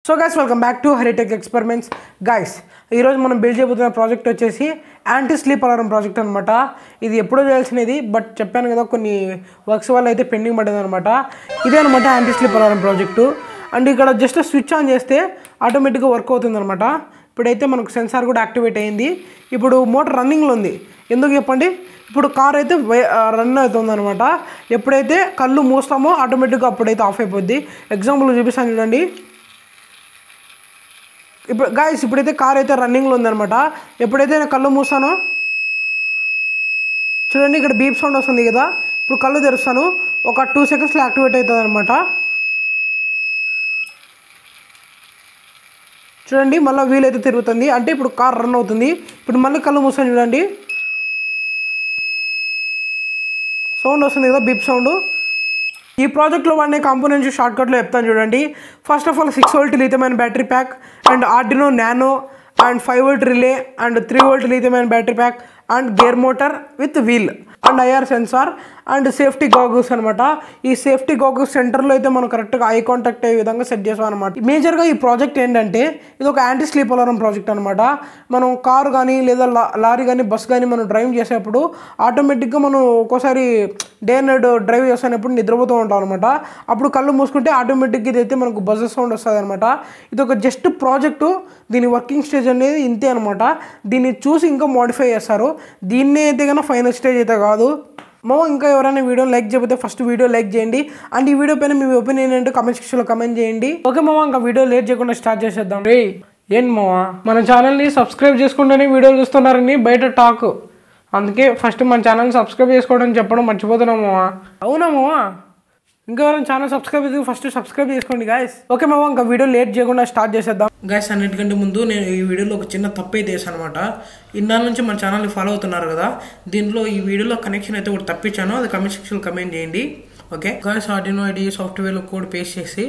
so guys welcome back to Haritech experiments guys ఈరోజు మనం build చేయబోతున్న ప్రాజెక్ట్ వచ్చేసి యాంటీ స్లీప్ అలారం ప్రాజెక్ట్ అనమాట ఇది ఎప్పుడో చేయాల్సినది బట్ చెప్పాను కదా కొన్ని వర్క్స్ వల్ల అయితే పెండింగ్ పడింది అనమాట ఇదే అనమాట anti sleep alarm project and ఇక్కడ జస్ట్ స్విచ్ ఆన్ చేస్తే ఆటోమేటిక్గా వర్క్ అవుతుంది అనమాట ఇప్పుడైతే మనకు సెన్సార్ కూడా యాక్టివేట్ అయ్యింది ఇప్పుడు మోటార్ రన్నింగ్లో ఉంది ఎందుకు చెప్పండి ఇప్పుడు కార్ అయితే రన్ అవుతుంది అనమాట ఎప్పుడైతే కళ్ళు మూస్తామో ఆటోమేటిక్గా అప్పుడైతే ఆఫ్ అయిపోద్ది ఎగ్జాంపుల్ చూపిస్తాను చూడండి ఇప్పుడు గాయస్ ఇప్పుడైతే కార్ అయితే రన్నింగ్లో ఉందనమాట ఎప్పుడైతే నేను కళ్ళు మూసానో చూడండి ఇక్కడ బీప్ సౌండ్ వస్తుంది కదా ఇప్పుడు కళ్ళు తెరుస్తాను ఒక టూ సెకండ్స్లో యాక్టివేట్ అవుతుంది అనమాట చూడండి మళ్ళీ వీల్ అయితే తిరుగుతుంది అంటే ఇప్పుడు కార్ రన్ అవుతుంది ఇప్పుడు మళ్ళీ కళ్ళు మూసాను చూడండి సౌండ్ వస్తుంది కదా బీప్ సౌండ్ ఈ ప్రాజెక్ట్లో వాడిన కాంపోనెంట్స్ షార్ట్కట్లో చెప్తాను చూడండి first of all six volt లిథియమైన battery pack and Arduino nano and five volt relay and three volt లిథియమైన battery pack and gear motor with wheel and IR sensor and safety goggles అనమాట ఈ safety goggles సెంటర్లో అయితే మనం కరెక్ట్గా eye contact అయ్యే విధంగా సెట్ చేసాం అనమాట మేజర్గా ఈ ప్రాజెక్ట్ ఏంటంటే ఇది ఒక యాంటీ స్లీప్ అలారం ప్రాజెక్ట్ అనమాట మనం కారు కానీ లేదా లా- లారీ కానీ బస్ కానీ మనం డ్రైవ్ చేసేటప్పుడు ఆటోమేటిక్గా మనం ఒక్కోసారి డే నైట్ డ్రైవ్ చేస్తున్నప్పుడు నిద్రపోతూ ఉంటాం అనమాట అప్పుడు కళ్ళు మూసుకుంటే ఆటోమేటిక్గా ఇదైతే మనకు బజ్ సౌండ్ వస్తుంది అనమాట ఇది ఒక జస్ట్ ప్రాజెక్టు దీని వర్కింగ్ స్టేజ్ అనేది ఇంతే అనమాట దీన్ని చూసి ఇంకా మోడిఫై చేస్తారు దీన్నే అయితే కన్నా ఫైనల్ స్టేజ్ అయితే కాదు మామ ఇంకా ఎవరైనా వీడియో లైక్ చేయకపోతే ఫస్ట్ వీడియో లైక్ చేయండి అండ్ ఈ వీడియో పైన మీ ఒపీనియన్ ఏంటో కమెంట్ సెక్షన్లో కమెంట్ చేయండి ఓకే మామ ఇంకా వీడియో లేట్ చేయకుండా స్టార్ట్ చేసేద్దాం రే ఏం మామ మన ఛానల్ని సబ్స్క్రైబ్ చేసుకుంటేనే వీడియోలు చూస్తున్నారని బయట టాక్ అందుకే ఫస్ట్ మన ఛానల్ సబ్స్క్రైబ్ చేసుకోవడం చెప్పడం మర్చిపోతున్నాం మామ అవునా మామ ఇంకా ఎవరైనా ఛానల్ సబ్స్క్రైబ్ చేసి ఫస్ట్ సబ్స్క్రైబ్ చేసుకోండి గాయస్ ఓకే మామ ఇంకా వీడియో లేట్ చేయకుండా స్టార్ట్ చేసేద్దాం గాయస్ అన్నిటికంటే ముందు నేను ఈ వీడియోలో ఒక చిన్న తప్పు అయితే చేశాను అనమాట ఇన్నాళ్ళ నుంచి మన ఛానల్ని ఫాలో అవుతున్నారు కదా దీంట్లో ఈ వీడియోలో కనెక్షన్ అయితే ఒకటి తప్పించాను అది కమెంట్ సెక్షన్లో కమెంట్ చేయండి ఓకే గాయస్ ఆర్డినో ఐడి సాఫ్ట్వేర్లో కోడ్ పేస్ట్ చేసి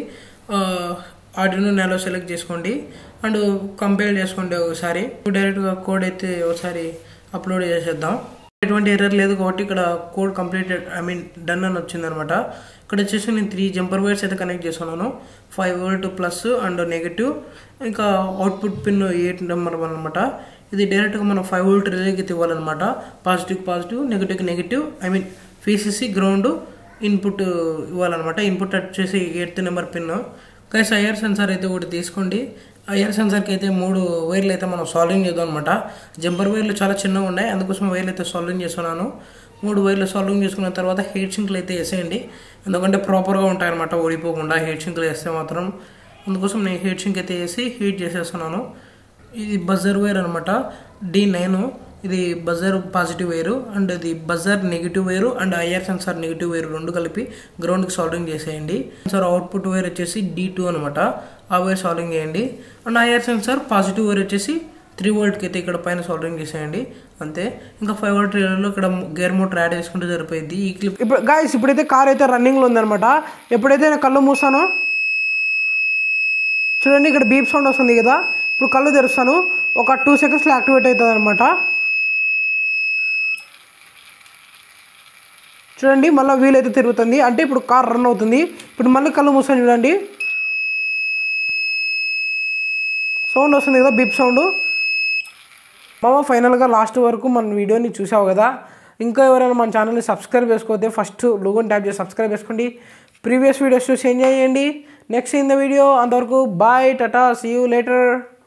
ఆర్డినో నెలలో సెలెక్ట్ చేసుకోండి అండ్ కంపేర్ చేసుకోండి ఒకసారి డైరెక్ట్గా కోడ్ అయితే ఒకసారి అప్లోడ్ చేసేద్దాం ఎటువంటి ఎర్రర్ లేదు కాబట్టి ఇక్కడ code completed I mean done అని వచ్చిందనమాట ఇక్కడ వచ్చేసి నేను త్రీ జంపర్ వైర్స్ అయితే కనెక్ట్ చేస్తున్నాను five volt plus and negative ఇంకా అవుట్పుట్ పిన్ ఎయిట్ నెంబర్ అనమాట ఇది డైరెక్ట్గా మనం ఫైవ్ వోల్ట్ రిలేకి ఇవ్వాలన్నమాట positive positive negative negative I mean VCC ground input ఇవ్వాలన్నమాట ఇన్పుట్ వచ్చేసి ఎయిత్ నెంబర్ పిన్ కైస్ ఐఆర్ సెన్సార్ అయితే ఒకటి తీసుకోండి ఐఆర్ సెన్సార్కి అయితే మూడు వైర్లు అయితే మనం సాల్వింగ్ చేద్దాం అనమాట జంపర్ వైర్లు చాలా చిన్నగా ఉన్నాయి అందుకోసం వైర్లు అయితే సాల్వింగ్ చేస్తున్నాను మూడు వైర్లు సాల్వింగ్ చేసుకున్న తర్వాత హీట్ సింక్లు అయితే వేసేయండి ఎందుకంటే ప్రాపర్గా ఉంటాయి అనమాట ఓడిపోకుండా హీట్ సింక్లు వేస్తే మాత్రం అందుకోసం నేను హీట్ సింక్ అయితే వేసి హీట్ చేసేస్తున్నాను ఇది బజర్ వైర్ అనమాట డి నైన్ ఇది బజర్ పాజిటివ్ వైరు అండ్ ఇది buzzer negative wire and IR sensor negative wire రెండు కలిపి గ్రౌండ్కి సాల్వింగ్ చేసేయండి సెన్సార్ అవుట్పుట్ వైర్ వచ్చేసి డి టూ అనమాట ఆ వైర్ సాల్వింగ్ చేయండి and IR sensor positive wire వచ్చేసి త్రీ వోల్ట్కి అయితే ఇక్కడ పైన సాల్వింగ్ చేసేయండి అంతే ఇంకా ఫైవ్ వోల్ట్ రీలర్లో ఇక్కడ గేర్ మోటర్ యాడ్ చేసుకుంటే సరిపోయింది ఈ క్లిప్ ఇప్పుడు గాయస్ ఇప్పుడైతే కార్ అయితే రన్నింగ్లో ఉందన్నమాట ఎప్పుడైతే నేను కళ్ళు మూసానో చూడండి ఇక్కడ బీప్ సౌండ్ వస్తుంది కదా ఇప్పుడు కళ్ళు తెరుస్తాను ఒక టూ సెకండ్స్లో యాక్టివేట్ అవుతుంది అనమాట చూడండి మళ్ళీ వీల్ అయితే తిరుగుతుంది అంటే ఇప్పుడు కార్ రన్ అవుతుంది ఇప్పుడు మళ్ళీ కళ్ళు మూసాను చూడండి సౌండ్ వస్తుంది కదా బీప్ సౌండ్ మామ ఫైనల్గా లాస్ట్ వరకు మన వీడియోని చూసావు కదా ఇంకా ఎవరైనా మన ఛానల్ని సబ్స్క్రైబ్ చేసుకోతే ఫస్ట్ లోగోని ట్యాప్ చేసి సబ్స్క్రైబ్ చేసుకోండి ప్రీవియస్ వీడియోస్ చూసి ఎంజాయ్ చేయండి నెక్స్ట్ ఇన్ ద వీడియో అంతవరకు bye tata see you later